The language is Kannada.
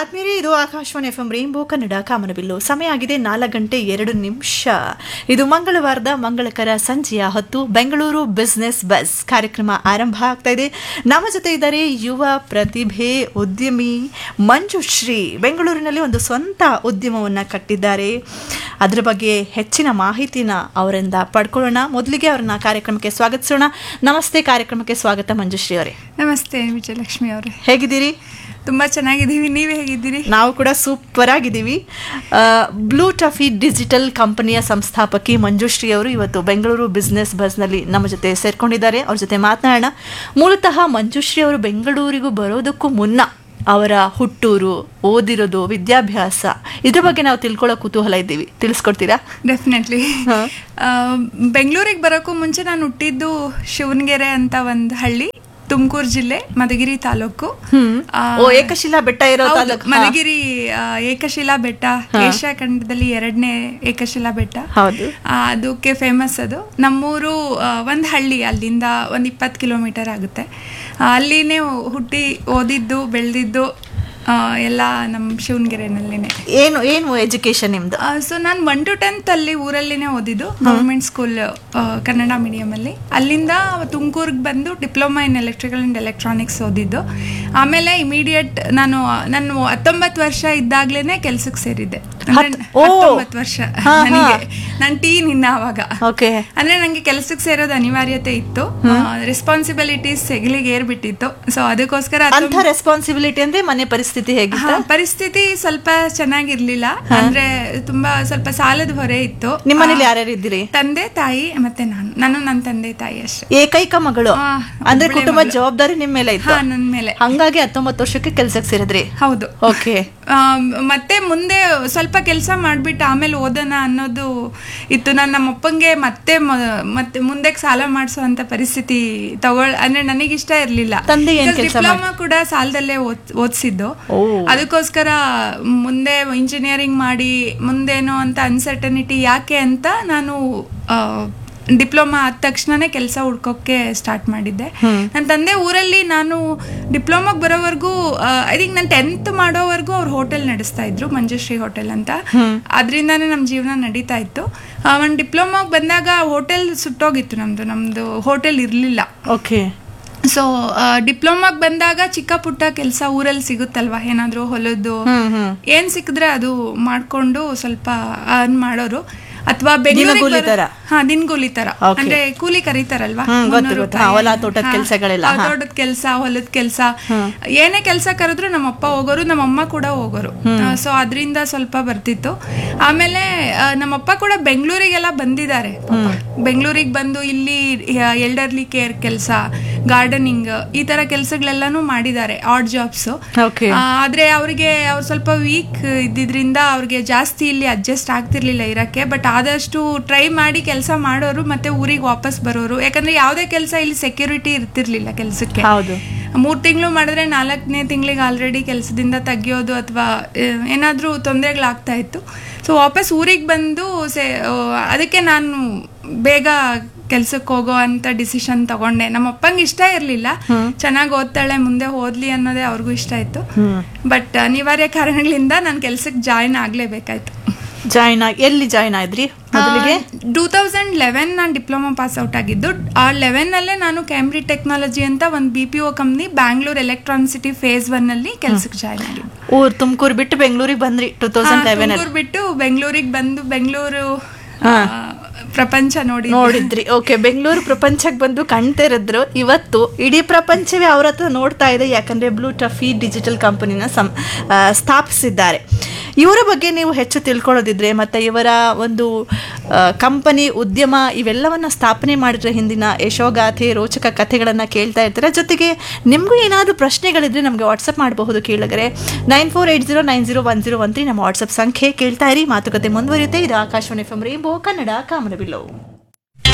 ಆದ್ಮೇಲೆ ಇದು Akashvani F M rainbow Kannada ಕಾಮನಬಿಲ್ಲು ಸಮಯ ಆಗಿದೆ ನಾಲ್ಕು ಗಂಟೆ ಎರಡು ನಿಮಿಷ ಇದು ಮಂಗಳವಾರದ ಮಂಗಳಕರ ಸಂಜೆಯ ಹೊತ್ತು ಬೆಂಗಳೂರು ಬಿಸ್ನೆಸ್ ಬಸ್ ಕಾರ್ಯಕ್ರಮ ಆರಂಭ ಆಗ್ತಾ ಇದೆ ನಮ್ಮ ಜೊತೆ ಇದ್ದಾರೆ ಯುವ ಪ್ರತಿಭೆ ಉದ್ಯಮಿ ಮಂಜುಶ್ರೀ ಬೆಂಗಳೂರಿನಲ್ಲಿ ಒಂದು ಸ್ವಂತ ಉದ್ಯಮವನ್ನು ಕಟ್ಟಿದ್ದಾರೆ ಅದರ ಬಗ್ಗೆ ಹೆಚ್ಚಿನ ಮಾಹಿತಿನ ಅವರಿಂದ ಪಡ್ಕೊಳ್ಳೋಣ ಮೊದಲಿಗೆ ಅವ್ರನ್ನ ಕಾರ್ಯಕ್ರಮಕ್ಕೆ ಸ್ವಾಗತಿಸೋಣ ನಮಸ್ತೆ ಕಾರ್ಯಕ್ರಮಕ್ಕೆ ಸ್ವಾಗತ ಮಂಜುಶ್ರೀ ಅವರೇ ನಮಸ್ತೆ ವಿಜಯಲಕ್ಷ್ಮಿ ಅವರೇ ಹೇಗಿದ್ದೀರಿ ತುಂಬಾ ಚೆನ್ನಾಗಿದ್ದೀವಿ ನೀವೇ ಹೇಗಿದ್ದೀರಿ ನಾವು ಕೂಡ ಸೂಪರ್ ಆಗಿದ್ದೀವಿ ಬ್ಲೂ ಟಫಿ ಡಿಜಿಟಲ್ ಕಂಪನಿಯ ಸಂಸ್ಥಾಪಕಿ ಮಂಜುಶ್ರೀ ಅವರು ಇವತ್ತು ಬೆಂಗಳೂರು ಬಿಸ್ನೆಸ್ ಬಸ್ನಲ್ಲಿ ನಮ್ಮ ಜೊತೆ ಸೇರ್ಕೊಂಡಿದ್ದಾರೆ ಅವ್ರ ಜೊತೆ ಮಾತನಾಡೋಣ ಮೂಲತಃ ಮಂಜುಶ್ರೀ ಅವರು ಬೆಂಗಳೂರಿಗೂ ಬರೋದಕ್ಕೂ ಮುನ್ನ ಅವರ ಹುಟ್ಟೂರು ಓದಿರೋದು ವಿದ್ಯಾಭ್ಯಾಸ ಇದ್ರ ಬಗ್ಗೆ ನಾವು ತಿಳ್ಕೊಳ್ಳೋ ಕುತೂಹಲ ಇದ್ದೀವಿ ತಿಳಿಸ್ಕೊಡ್ತೀರಾ ಡೆಫಿನೆಟ್ಲಿ ಹಾ. ಬೆಂಗಳೂರಿಗೆ ಬರೋಕ್ಕೂ ಮುಂಚೆ ನಾನು ಹುಟ್ಟಿದ್ದು ಶಿವನಗೆರೆ ಅಂತ ಒಂದು ಹಳ್ಳಿ ತುಮಕೂರು ಜಿಲ್ಲೆ ಮಧುಗಿರಿ ತಾಲೂಕು ಆ, ಓ ಏಕಶಿಲಾ ಬೆಟ್ಟ ಇರೋ ಹೌದು, ತಾಲೂಕು ಹಾ. ಮಧುಗಿರಿ ಆ, ಏಕಶಿಲಾ ಬೆಟ್ಟ ಏಷ್ಯಾ ಖಂಡದಲ್ಲಿ ಎರಡನೇ ಏಕಶಿಲಾ ಬೆಟ್ಟ ಹೌದು ಆ, ಅದಕ್ಕೆ ಫೇಮಸ್ ಅದು ನಮ್ಮೂರು ಆ, ಒಂದು ಹಳ್ಳಿ ಅಲ್ಲಿಂದ ಒಂದು ಇಪ್ಪತ್ತು ಕಿಲೋಮೀಟರ್ ಆಗುತ್ತೆ ಆ, ಅಲ್ಲಿನೇ ಹುಟ್ಟಿ ಓದಿದ್ದು ಬೆಳೆದಿದ್ದು ಎಲ್ಲ ನಮ್ಮ ಶಿವನಗೆರೆನಲ್ಲಿನೇ ಏನು ಏನು ಎಜುಕೇಶನ್ ನಿಮ್ದು ಸೊ ನಾನು ಒನ್ ಟು ಟೆಂತ್ ಅಲ್ಲಿ ಊರಲ್ಲಿನೇ ಓದಿದ್ದು ಗೌರ್ಮೆಂಟ್ ಸ್ಕೂಲ್ ಕನ್ನಡ ಮೀಡಿಯಂ ಅಲ್ಲಿ ಅಲ್ಲಿಂದ ತುಮಕೂರ್ಗೆ ಬಂದು diploma in electrical and electronics ಓದಿದ್ದು ಆಮೇಲೆ ಇಮಿಡಿಯೇಟ್ ನಾನು ನಾನು ಹತ್ತೊಂಬತ್ತು ವರ್ಷ ಇದ್ದಾಗ್ಲೇನೆ ಕೆಲ್ಸಕ್ಕೆ ಸೇರಿದ್ದೆ ಅಂದ್ರೆ ಹತ್- ಓ! ಹತ್ತೊಂಬತ್ತು ವರ್ಷ ಹಾ, ಹಾ. ನನಗೆ ನಾನು ಟೀನ್ ಇನ್ನ ಅವಾಗ ಓಕೆ ಅಂದ್ರೆ ನಂಗೆ ಕೆಲಸಕ್ಕೆ ಸೇರೋದು ಅನಿವಾರ್ಯತೆ ಇತ್ತು ರೆಸ್ಪಾನ್ಸಿಬಿಲಿಟೀಸ್ ಹೆಗಲಿಗೆ ಏರ್ಬಿಟ್ಟಿತ್ತು ಸೊ ಅದಕ್ಕೋಸ್ಕರ ಅಂತ ಹತ್ತೊಂಬತ್ತು- ರೆಸ್ಪಾನ್ಸಿಬಿಲಿಟಿ ಅಂದ್ರೆ ಮನೆ ಪರಿಸ್ಥಿತಿ ಹೇಗಿತ್ತು ಹಾ, ಪರಿಸ್ಥಿತಿ ಸ್ವಲ್ಪ ಚೆನ್ನಾಗಿರ್ಲಿಲ್ಲ ಅಂದ್ರೆ ತುಂಬಾ ಸ್ವಲ್ಪ ಸಾಲದ ಹೊರೆ ಇತ್ತು ನಿಮ್ಮ ಮನೇಲಿ ಯಾರ್ಯಾರು ಇದ್ದೀರಿ ತಂದೆ ತಾಯಿ ಮತ್ತೆ ನಾನು ನಾನು ನನ್ನ ತಂದೆ ತಾಯಿ ಅಷ್ಟೇ ಏಕೈಕ ಮಗಳು ಹಾ, ಅಂದ್ರೆ ಒಬ್ಳೇ ಕುಟುಂಬದ ಮಗಳು. ಜವಾಬ್ದಾರಿ ನಿಮ್ ಮೇಲೆ ಇತ್ತು ಹಾ ನನ್ ಮೇಲೆ ಹಂಗಾಗಿ ಹತ್ತೊಂಬತ್ತು ವರ್ಷಕ್ಕೆ ಕೆಲ್ಸಕ್ಕೆ ಸೇರಿದ್ರಿ ಹೌದು ಓಕೆ ಆಮ್, ಮತ್ತೆ ಮುಂದೆ ಸ್ವಲ್ಪ ಕೆಲಸ ಮಾಡ್ಬಿಟ್ಟು ಆಮೇಲೆ ಓದೋಣ ಅನ್ನೋದು ಇತ್ತು ನಾನು ನಮ್ಮ ಅಪ್ಪಂಗೆ ಮತ್ತೆ ಮ- ಮತ್ತೆ ಮುಂದೆ ಸಾಲ ಮಾಡಿಸೋ ಅಂತ ಪರಿಸ್ಥಿತಿ ತಗೊಳ್ ಅಂದ್ರೆ ನನಗಿಷ್ಟ ಇರ್ಲಿಲ್ಲ ತಂದೆ ಏನ್ ಕೆಲ್ಸ ಡಿಪ್ಲೊಮಾ ಕೂಡ ಸಾಲದಲ್ಲೇ ಓದ್ ಓದಿಸಿದ್ದು ಓ. ಅದಕ್ಕೋಸ್ಕರ ಮುಂದೆ ಇಂಜಿನಿಯರಿಂಗ್ ಮಾಡಿ ಮುಂದೇನೋ ಅಂತ ಅನ್ಸರ್ಟನಿಟಿ ಯಾಕೆ ಅಂತ ನಾನು ಡಿಪ್ಲೊಮಾ ಆದ ತಕ್ಷಣನೇ ಕೆಲಸ ಹುಡ್ಕೋಕ್ಕೆ ಸ್ಟಾರ್ಟ್ ಮಾಡಿದ್ದೆ ನನ್ನ ತಂದೆ ಊರಲ್ಲಿ ನಾನು ಡಿಪ್ಲೊಮಾಗೆ ಬರೋವರೆಗೂ ಐ ಥಿಂಕ್ ನಾನು ಟೆಂತ್ ಮಾಡೋವರೆಗೂ ಅವ್ರು ಹೋಟೆಲ್ ನಡೆಸ್ತಾ ಇದ್ರು ಮಂಜುಶ್ರೀ ಹೋಟೆಲ್ ಅಂತ ಅದರಿಂದಾನೇ ನಮ್ಮ ಜೀವನ ನಡೀತಾ ಇತ್ತು ಒಂದು ಡಿಪ್ಲೊಮಾಗೆ ಬಂದಾಗ ಹೋಟೆಲ್ ಸುಟ್ಟೋಗಿತ್ತು ನಮ್ಮದು ನಮ್ಮದು ಹೋಟೆಲ್ ಇರಲಿಲ್ಲ ಓಕೆ ಸೊ ಡಿಪ್ಲೊಮಾಗ್ ಬಂದಾಗ ಚಿಕ್ಕ ಪುಟ್ಟ ಕೆಲಸ ಊರಲ್ಲಿ ಸಿಗುತ್ತಲ್ವಾ ಏನಾದ್ರು ಹೊಲದ್ದು ಹ್ಮ್ ಹ್ಮ್ ಏನ್ ಸಿಕ್ಕಿದ್ರೆ ಅದು ಮಾಡ್ಕೊಂಡು ಸ್ವಲ್ಪ ಅರ್ನ್ ಮಾಡೋರು ಅಥವಾ ದಿನಗೂಲಿ ತರ? ಹಾ ದಿನಗೂಲಿ ತರ Okay. ಅಂದ್ರೆ ಕೂಲಿ ಕರೀತಾರಲ್ವಾ ಹ್ಮ್, ಗೊತ್ತು, ಮುನ್ನೂರು ಗೊತ್ತು. ರೂಪಾಯಿ. ಹಾ, ಹೊಲ, ತೋಟದ್ ಹಾ, ಕೆಲ್ಸಗಳೆಲ್ಲ, ಹಾ, ಹಾ. ತೋಟದ ಕೆಲಸ ಹೊಲದ ಕೆಲಸ ಏನೇ ಕೆಲಸ ಕರೆದ್ರು ನಮ್ಮ ಅಪ್ಪ ಹೋಗೋರು ನಮ್ಮ ಅಮ್ಮ ಕೂಡ ಹೋಗೋರು ಸೊ ಅದರಿಂದ ಸ್ವಲ್ಪ ಬರ್ತಿತ್ತು ಆಮೇಲೆ ಆ, ನಮ್ಮಪ್ಪ ಕೂಡ ಬೆಂಗಳೂರಿಗೆಲ್ಲ ಬಂದಿದ್ದಾರೆ ಬೆಂಗಳೂರಿಗೆ ಬಂದು ಇಲ್ಲಿ ಎಲ್ಡರ್ಲಿ ಕೇರ್ ಕೆಲಸ ಗಾರ್ಡನಿಂಗ್ ಈ ತರ ಕೆಲಸಗಳೆಲ್ಲಾನು ಮಾಡಿದ್ದಾರೆ ಆಡ್ ಜಾಬ್ಸ್ ಓಕೆ ಆದ್ರೆ ಅವ್ರಿಗೆ ಅವ್ರು ಸ್ವಲ್ಪ ವೀಕ್ ಇದ್ದಿದ್ರಿಂದ ಅವ್ರಿಗೆ ಜಾಸ್ತಿ ಇಲ್ಲಿ ಅಡ್ಜಸ್ಟ್ ಆಗ್ತಿರ್ಲಿಲ್ಲ ಇರಕ್ಕೆ ಬಟ್ ಆದಷ್ಟು ಟ್ರೈ ಮಾಡಿ ಕೆಲಸ ಮಾಡೋರು ಮತ್ತೆ ಊರಿಗೆ ವಾಪಸ್ ಬರೋರು ಯಾಕಂದ್ರೆ ಯಾವುದೇ ಕೆಲಸ ಇಲ್ಲಿ ಸೆಕ್ಯೂರಿಟಿ ಇರ್ತಿರ್ಲಿಲ್ಲ ಕೆಲಸಕ್ಕೆ ಹೌದು ಮೂರ್ ತಿಂಗಳು ಮಾಡಿದ್ರೆ ನಾಲ್ಕನೇ ತಿಂಗಳಿಗೆ ಆಲ್ರೆಡಿ ಕೆಲಸದಿಂದ ತೆಗಿಯೋದು ಅಥವಾ ಏನಾದರೂ ತೊಂದರೆಗಳಾಗ್ತಾ ಇತ್ತು ಸೊ ವಾಪಸ್ ಊರಿಗೆ ಬಂದು ಸೆ ಆ, ಅದಕ್ಕೆ ನಾನು ಬೇಗ ಕೆಲ್ಸಕ್ಕೆ ಹೋಗೋ ಅಂತ ಡಿಸಿಷನ್ ತಗೊಂಡೆ ನಮ್ಮ ಅಪ್ಪಂಗೆ ಇಷ್ಟ ಇರಲಿಲ್ಲ ಚೆನ್ನಾಗಿ ಓದ್ತಾಳೆ ಮುಂದೆ ಓದ್ಲಿ ಅನ್ನೋದೇ ಅವ್ರಿಗೂ ಇಷ್ಟ ಇತ್ತು ಬಟ್ ಅನಿವಾರ್ಯ ಕಾರಣಗಳಿಂದ ನಾನು ಕೆಲ್ಸಕ್ಕೆ ಜಾಯಿನ್ ಆಗ್ಲೇಬೇಕಾಯ್ತು ಜಾಯ್ನ್ ಆಗಿ ಎಲ್ಲಿ ಜಾಯ್ನ್ ಆದ್ರಿ ಮೊದಲಿಗೆ ಟೂ ತೌಸಂಡ್ ಲೆವೆನ್ ನಾನು ಡಿಪ್ಲೊಮಾ ಪಾಸ್ ಔಟ್ ಆಗಿದ್ದು ಆ ಲೆವೆನ್ ಅಲ್ಲೇ ನಾನು ಕ್ಯಾಂಬ್ರಿ ಟೆಕ್ನಾಲಜಿ ಅಂತ ಒಂದು B P O company Bangalore electronic city phase one ಅಲ್ಲಿ ಕೆಲ್ಸಕ್ಕೆ ಜಾಯ್ನ್ ಆಗಿದ್ದು ಊರ್ ತುಮಕೂರು ಬಿಟ್ಟು ಬೆಂಗಳೂರಿಗೆ ಬಂದ್ರಿ ಟೂ ತೌಸಂಡ್ ಲೆವೆನ್ ಅಲ್ಲಿ ತುಮಕೂರು ಬಿಟ್ಟು ಬೆಂಗಳೂರಿಗೆ ಬಂದು ಬೆಂಗಳೂರು ಪ್ರಪಂಚ ನೋಡಿ ನೋಡಿದ್ರಿ ಓಕೆ ಬೆಂಗಳೂರು ಪ್ರಪಂಚಕ್ಕೆ ಬಂದು ಕಾಣ್ತಿರಿದ್ರು ಇವತ್ತು ಇಡೀ ಪ್ರಪಂಚವೇ ಅವ್ರ ಹತ್ರ ನೋಡ್ತಾ ಇದೆ ಯಾಕಂದ್ರೆ ಬ್ಲೂ ಟಫಿ ಡಿಜಿಟಲ್ ಕಂಪನಿನ ಸಂ ಆ, ಸ್ಥಾಪಿಸಿದ್ದಾರೆ ಇವರ ಬಗ್ಗೆ ನೀವು ಹೆಚ್ಚು ತಿಳ್ಕೊಳ್ಳೋದಿದ್ರೆ ಮತ್ತೆ ಇವರ ಒಂದು ಕಂಪನಿ ಉದ್ಯಮ ಇವೆಲ್ಲವನ್ನ ಸ್ಥಾಪನೆ ಮಾಡಿದ್ರೆ ಹಿಂದಿನ ಯಶೋಗಾಥೆ ರೋಚಕ ಕಥೆಗಳನ್ನು ಕೇಳ್ತಾ ಇರ್ತಾರೆ ಜೊತೆಗೆ ನಿಮಗೂ ಏನಾದರೂ ಪ್ರಶ್ನೆಗಳಿದ್ರೆ ನಮಗೆ ವಾಟ್ಸಪ್ ಮಾಡಬಹುದು ಕೇಳಿದರೆ nine four eight zero nine zero one zero one three ನಮ್ಮ ವಾಟ್ಸಪ್ ಸಂಖ್ಯೆ ಕೇಳ್ತಾ ಇರಿ ಮಾತುಕತೆ ಮುಂದುವರಿಯುತ್ತೆ ಇದು Akashvani F M rainbow Kannada ಕಾಮನಬಿಲ್ಲು